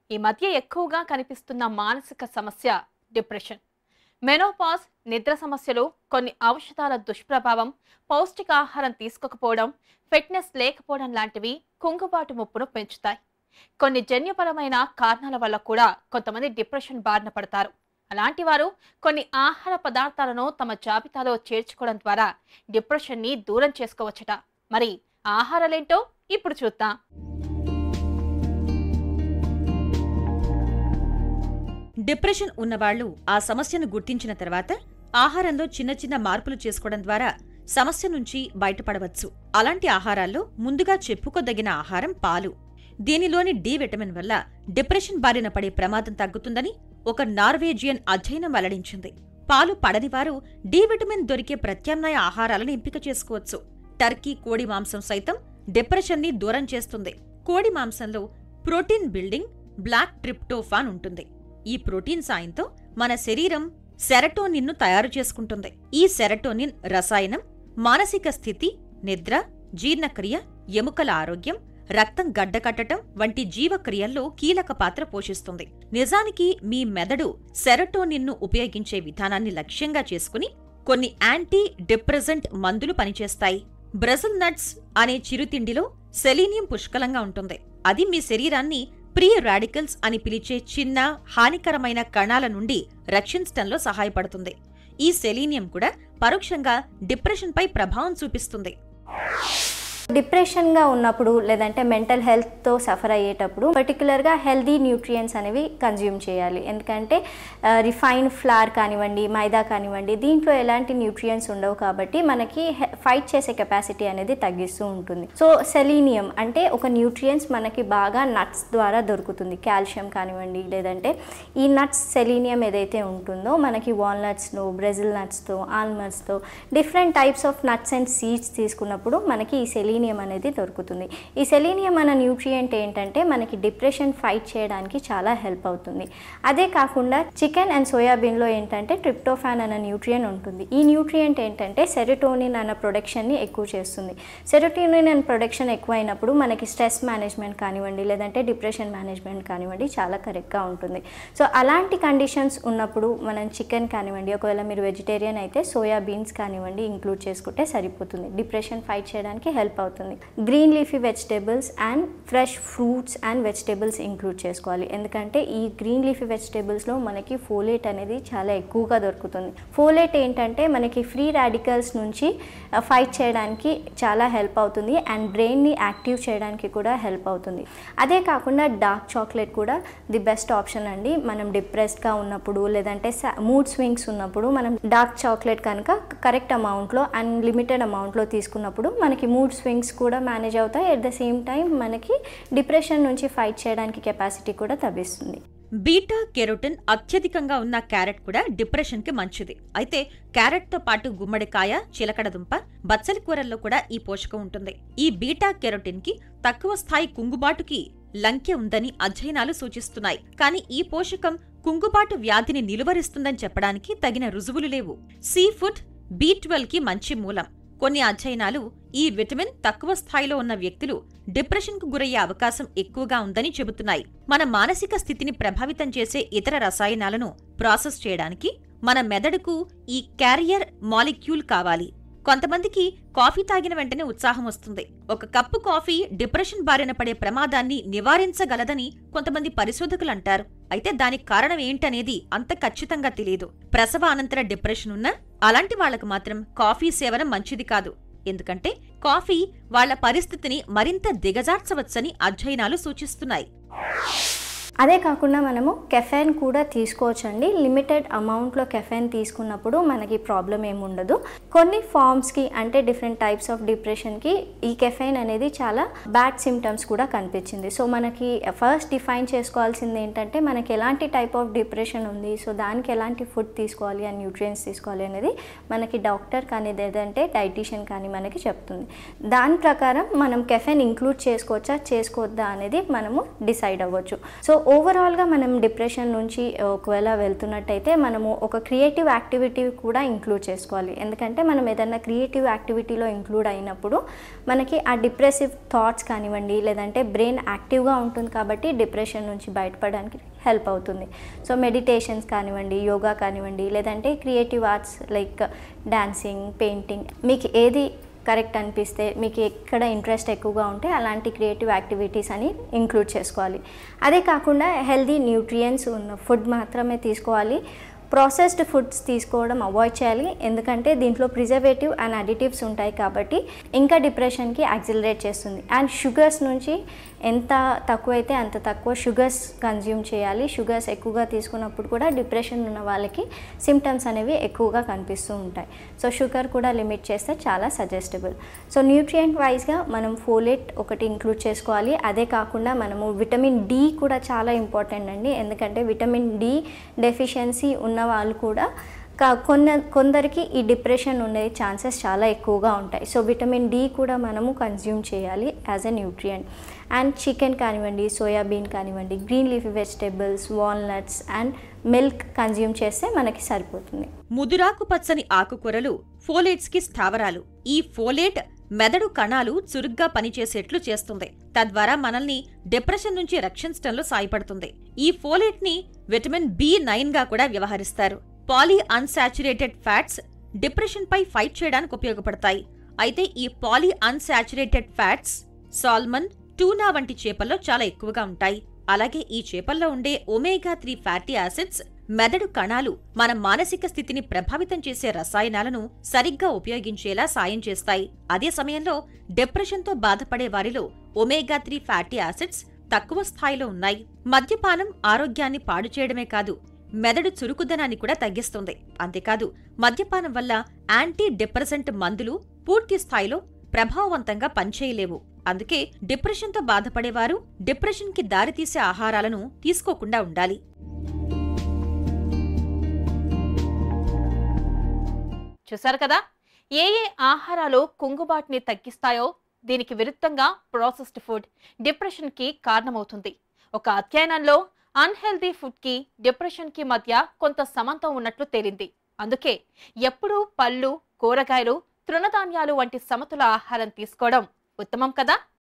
ఈ మధ్య ఎక్కువగా కనిపిస్తున్న మానసిక సమస్య డిప్రెషన్ మెనోపాజ్ నిద్ర సమస్యలు కొన్ని ఔషధాల దుష్ప్రభావం పౌష్టికాహారం తీసుకోకపోవడం ఫిట్నెస్ లేకపోవడం లాంటివి కుంగుబాటు ముప్పును పెంచుతాయి కొన్ని జన్యుపరమైన కారణాల వల్ల కూడా కొంతమంది డిప్రెషన్ బారిన పడతారు అలాంటి వారు కొన్ని ఆహార పదార్థాలను తమ జాబితాలో చేర్చుకోవడం ద్వారా డిప్రెషన్ని దూరం చేసుకోవచ్చట మరి ఆ ఆహారాలేంటో ఇప్పుడు చూద్దాం డిప్రెషన్ ఉన్నవాళ్లు ఆ సమస్యను గుర్తించిన తర్వాత ఆహారంలో చిన్న చిన్న మార్పులు చేసుకోవడం ద్వారా సమస్య నుంచి బయటపడవచ్చు అలాంటి ఆహారాల్లో ముందుగా చెప్పుకోదగిన ఆహారం పాలు దీనిలోని డి విటమిన్ వల్ల డిప్రెషన్ బారిన పడే ప్రమాదం తగ్గుతుందని ఒక నార్వేజియన్ అధ్యయనం వెల్లడించింది పాలు పడని వారు డి విటమిన్ దొరికే ప్రత్యామ్నాయ ఆహారాలను ఎంపిక చేసుకోవచ్చు టర్కీ కోడి మాంసం సైతం డిప్రెషన్ని దూరం చేస్తుంది కోడి మాంసంలో ప్రోటీన్ బిల్డింగ్ బ్లాక్ ట్రిప్టోఫాన్ ఉంటుంది ఈ ప్రోటీన్ సాయంతో మన శరీరం సెరటోనిన్ను తయారు చేసుకుంటుంది ఈ సెరటోనిన్ రసాయనం మానసిక స్థితి నిద్ర జీర్ణక్రియ ఎముకల ఆరోగ్యం రక్తం గడ్డకట్టడం వంటి జీవక్రియల్లో కీలక పాత్ర పోషిస్తుంది నిజానికి మీ మెదడు సెరటోనిన్ను ఉపయోగించే విధానాన్ని లక్ష్యంగా చేసుకుని కొన్ని యాంటీ డిప్రెసెంట్ మందులు పనిచేస్తాయి బ్రెజిల్ నట్స్ అనే చిరుతిండిలో సెలీనియం పుష్కలంగా ఉంటుంది అది మీ శరీరాన్ని ప్రీ రాడికల్స్ అని పిలిచే చిన్న హానికరమైన కణాల నుండి రక్షించటంలో సహాయపడుతుంది ఈ సెలీనియం కూడా పరోక్షంగా డిప్రెషన్పై ప్రభావం చూపిస్తుంది డిప్రెషన్గా ఉన్నప్పుడు లేదంటే మెంటల్ హెల్త్తో సఫర్ అయ్యేటప్పుడు పర్టికులర్గా హెల్దీ న్యూట్రియంట్స్ అనేవి కన్జ్యూమ్ చేయాలి ఎందుకంటే రిఫైన్ ఫ్లార్ కానివ్వండి మైదా కానివ్వండి దీంట్లో ఎలాంటి న్యూట్రియంట్స్ ఉండవు కాబట్టి మనకి ఫైట్ చేసే కెపాసిటీ అనేది తగ్గిస్తూ ఉంటుంది సో సెలీనియం అంటే ఒక న్యూట్రియంట్స్ మనకి బాగా నట్స్ ద్వారా దొరుకుతుంది కాల్షియం కానివ్వండి లేదంటే ఈ నట్స్ సెలీనియం ఏదైతే ఉంటుందో మనకి వాల్నట్స్లో బ్రెజిల్ నట్స్తో ఆల్మండ్స్తో different types of nuts and seeds తీసుకున్నప్పుడు మనకి ఈ సెలీనియం అనేది దొరుకుతుంది ఈ సెలీనియం అన్న న్యూట్రియంట్ ఏంటంటే మనకి డిప్రెషన్ ఫైట్ చేయడానికి చాలా హెల్ప్ అవుతుంది అదే కాకుండా చికెన్ అండ్ సోయాబీన్లో ఏంటంటే ట్రిప్టోఫాన్ అన్న న్యూట్రియంట్ ఉంటుంది ఈ న్యూట్రియంట్ ఏంటంటే సెరటోనిన్ అన్న ప్రొడక్షన్ని ఎక్కువ చేస్తుంది సెరటోనిన్ అండ్ ప్రొడక్షన్ ఎక్కువైనప్పుడు మనకి స్ట్రెస్ మేనేజ్మెంట్ కానివ్వండి లేదంటే డిప్రెషన్ మేనేజ్మెంట్ కానివ్వండి చాలా కరెక్ట్గా ఉంటుంది సో అలాంటి కండిషన్స్ ఉన్నప్పుడు మనం చికెన్ కానివ్వండి ఒకవేళ మీరు వెజిటేరియన్ అయితే సోయా బీన్స్ కానివ్వండి ఇంక్లూడ్ చేసుకుంటే సరిపోతుంది డిప్రెషన్ ఫైట్ చేయడానికి హెల్ప్ అవుతుంది green leafy vegetables and fresh fruits and vegetables include చేసుకోవాలి ఎందుకంటే ఈ గ్రీన్ లీఫీ వెజిటేబుల్స్లో మనకి ఫోలేట్ అనేది చాలా ఎక్కువగా దొరుకుతుంది ఫోలేట్ ఏంటంటే మనకి ఫ్రీ రాడికల్స్ నుంచి ఫైట్ చేయడానికి చాలా హెల్ప్ అవుతుంది అండ్ బ్రెయిన్ని యాక్టివ్ చేయడానికి కూడా హెల్ప్ అవుతుంది అదే కాకుండా డార్క్ చాక్లెట్ కూడా ది బెస్ట్ ఆప్షన్ అండి మనం డిప్రెస్డ్గా ఉన్నప్పుడు లేదంటే మూడ్ స్వింగ్స్ ఉన్నప్పుడు మనం డార్క్ చాక్లెట్ కనుక కరెక్ట్ అమౌంట్లో అండ్ లిమిటెడ్ అమౌంట్లో తీసుకున్నప్పుడు మనకి మూడ్ స్వింగ్స్ కూడా మేనేజ్ అవుతాయి ఎట్ ద సేమ్ టైం మనకి డిప్రెషన్ నుంచి ఫైట్ చేయడానికి కెపాసిటీ కూడా తగ్గిస్తుంది బీటా కెరోటిన్ అత్యధికంగా ఉన్న క్యారెట్ కూడా డిప్రెషన్ కి మంచిది అయితే క్యారెట్ తో పాటు గుమ్మడికాయ చిలకడదుంప బచ్చలి కూరల్లో కూడా ఈ పోషకం ఉంటుంది ఈ బీటా కెరోటిన్ కి తక్కువ స్థాయి కుంగుబాటుకి లంకె ఉందని అధ్యయనాలు సూచిస్తున్నాయి కానీ ఈ పోషకం కుంగుబాటు వ్యాధిని నిలువరిస్తుందని చెప్పడానికి తగిన రుజువులు లేవు సీ ఫుడ్ బీ ట్వెల్వ్ కి మంచి మూలం కొన్ని అధ్యయనాలు ఈ విటమిన్ తక్కువ స్థాయిలో ఉన్న వ్యక్తులు డిప్రెషన్కు గురయ్యే అవకాశం ఎక్కువగా ఉందని చెబుతున్నాయి మన మానసిక స్థితిని ప్రభావితం చేసే ఇతర రసాయనాలను ప్రాసెస్ చేయడానికి మన మెదడుకు ఈ క్యారియర్ మాలిక్యూల్ కావాలి కొంతమందికి కాఫీ తాగిన వెంటనే ఉత్సాహం వస్తుంది ఒక కప్పు కాఫీ డిప్రెషన్ బారిన పడే ప్రమాదాన్ని నివారించగలదని కొంతమంది పరిశోధకులు అంటారు అయితే దానికి కారణం ఏంటనేది అంత ఖచ్చితంగా తెలియదు ప్రసవ అనంతర డిప్రెషన్ ఉన్న అలాంటి వాళ్లకు మాత్రం కాఫీ సేవనం మంచిది కాదు ఎందుకంటే కాఫీ వాళ్ల పరిస్థితిని మరింత దిగజార్చవచ్చని అధ్యయనాలు సూచిస్తున్నాయి అదే కాకుండా మనము కెఫెన్ కూడా తీసుకోవచ్చండి లిమిటెడ్ అమౌంట్లో కెఫెన్ తీసుకున్నప్పుడు మనకి ప్రాబ్లం ఏమి ఉండదు కొన్ని ఫార్మ్స్కి అంటే డిఫరెంట్ టైప్స్ ఆఫ్ డిప్రెషన్కి ఈ కెఫెన్ అనేది చాలా బ్యాడ్ సిమ్టమ్స్ కూడా కనిపించింది సో మనకి ఫస్ట్ డిఫైన్ చేసుకోవాల్సింది ఏంటంటే మనకి ఎలాంటి టైప్ ఆఫ్ డిప్రెషన్ ఉంది సో దానికి ఎలాంటి ఫుడ్ తీసుకోవాలి అండ్ న్యూట్రియన్స్ తీసుకోవాలి అనేది మనకి డాక్టర్ కానీ లేదంటే డైటీషియన్ కానీ మనకి చెప్తుంది దాని ప్రకారం మనం కెఫెన్ ఇంక్లూడ్ చేసుకోవచ్చా చేసుకోవద్దా అనేది మనము డిసైడ్ అవ్వచ్చు సో ఓవరాల్గా మనం డిప్రెషన్ నుంచి ఒకవేళ వెళ్తున్నట్టయితే మనము ఒక క్రియేటివ్ యాక్టివిటీ కూడా ఇంక్లూడ్ చేసుకోవాలి ఎందుకంటే మనం ఏదైనా క్రియేటివ్ యాక్టివిటీలో ఇంక్లూడ్ అయినప్పుడు మనకి ఆ డిప్రెసివ్ థాట్స్ కానివ్వండి లేదంటే బ్రెయిన్ యాక్టివ్గా ఉంటుంది కాబట్టి డిప్రెషన్ నుంచి బయటపడడానికి హెల్ప్ అవుతుంది సో మెడిటేషన్స్ కానివ్వండి యోగా కానివ్వండి లేదంటే creative arts like dancing painting మీకు ఏది కరెక్ట్ అనిపిస్తే మీకు ఎక్కడ ఇంట్రెస్ట్ ఎక్కువగా ఉంటే అలాంటి క్రియేటివ్ యాక్టివిటీస్ అని ఇంక్లూడ్ చేసుకోవాలి అదే కాకుండా హెల్దీ న్యూట్రియంట్స్ ఉన్న ఫుడ్ మాత్రమే తీసుకోవాలి ప్రాసెస్డ్ ఫుడ్స్ తీసుకోవడం అవాయిడ్ చేయాలి ఎందుకంటే దీంట్లో ప్రిజర్వేటివ్ అండ్ అడిటివ్స్ ఉంటాయి కాబట్టి ఇంకా డిప్రెషన్కి యాక్సిలరేట్ చేస్తుంది అండ్ షుగర్స్ నుంచి ఎంత తక్కువైతే అంత తక్కువ షుగర్స్ కన్జ్యూమ్ చేయాలి షుగర్స్ ఎక్కువగా తీసుకున్నప్పుడు కూడా డిప్రెషన్ ఉన్న వాళ్ళకి సిమ్టమ్స్ అనేవి ఎక్కువగా కనిపిస్తూ ఉంటాయి సో షుగర్ కూడా లిమిట్ చేస్తే చాలా సజెస్టబుల్ సో న్యూట్రియంట్ వైజ్గా మనం ఫోలేట్ ఒకటి ఇంక్లూడ్ చేసుకోవాలి అదే కాకుండా మనము విటమిన్ డి కూడా చాలా ఇంపార్టెంట్ అండి ఎందుకంటే విటమిన్ డి డెఫిషియన్సీ ఉన్న వాళ్ళు కూడా కా- కొన్న కొందరికి ఈ డిప్రెషన్ ఉండే ఛాన్సెస్ చాలా ఎక్కువగా ఉంటాయి సో విటమిన్ డి కూడా మనము కన్జ్యూమ్ చేయాలి as a nutrient and chicken కానివ్వండి సోయాబీన్ కానివ్వండి green leafy vegetables walnuts and milk consume చేస్తే మనకి సరిపోతుంది ముదురాకు పచ్చని ఆకుకూరలు ఫోలేట్స్ కి స్థావరాలు ఈ ఫోలేట్ మెదడు కణాలు చురుగ్గా పనిచేసేట్లు చేస్తుంది తద్వారా మనల్ని డిప్రెషన్ నుంచి రక్షించడంలో సాయపడుతుంది ఈ ఫోలేట్ ని విటమిన్ బి నైన్ గా కూడా వ్యవహరిస్తారు పాలీ అన్సాచురేటెడ్ ఫ్యాట్స్ డిప్రెషన్ పై ఫైట్ చేయడానికి ఉపయోగపడతాయి అయితే ఈ poly unsaturated fats salmon tuna వంటి చేపల్లో చాలా ఎక్కువగా ఉంటాయి అలాగే ఈ చేపల్లో ఉండే ఒమేగా త్రీ ఫ్యాటీ యాసిడ్స్ మెదడు కణాలు మన మానసిక స్థితిని ప్రభావితం చేసే రసాయనాలను సరిగ్గా ఉపయోగించేలా సాయం చేస్తాయి అదే సమయంలో డిప్రెషన్తో బాధపడే వారిలో ఒమేగా త్రీ ఫ్యాటీ యాసిడ్స్ తక్కువ స్థాయిలో ఉన్నాయి మద్యపానం ఆరోగ్యాన్ని పాడు చేయడమే కాదు మెదడు చురుకుదనాన్ని కూడా తగ్గిస్తుంది అంతేకాదు మద్యపానం వల్ల యాంటీ డిప్రెసెంట్ మందులు పూర్తి స్థాయిలో ప్రభావవంతంగా పనిచేయలేవు అందుకే డిప్రెషన్తో బాధపడేవారు డిప్రెషన్కి దారితీసే ఆహారాలను తీసుకోకుండా ఉండాలి చూశారు కదా ఏ ఏ ఆహారాలు కుంగుబాటుని తగ్గిస్తాయో దీనికి విరుద్ధంగా ప్రాసెస్డ్ ఫుడ్ డిప్రెషన్కి కారణమవుతుంది ఒక అధ్యయనంలో అన్హెల్దీ ఫుడ్కి డిప్రెషన్కి మధ్య కొంత సమంతం ఉన్నట్లు తేలింది అందుకే ఎప్పుడూ పళ్ళు కూరగాయలు తృణధాన్యాలు వంటి సమతుల ఆహారం తీసుకోవడం ఉత్తమం కదా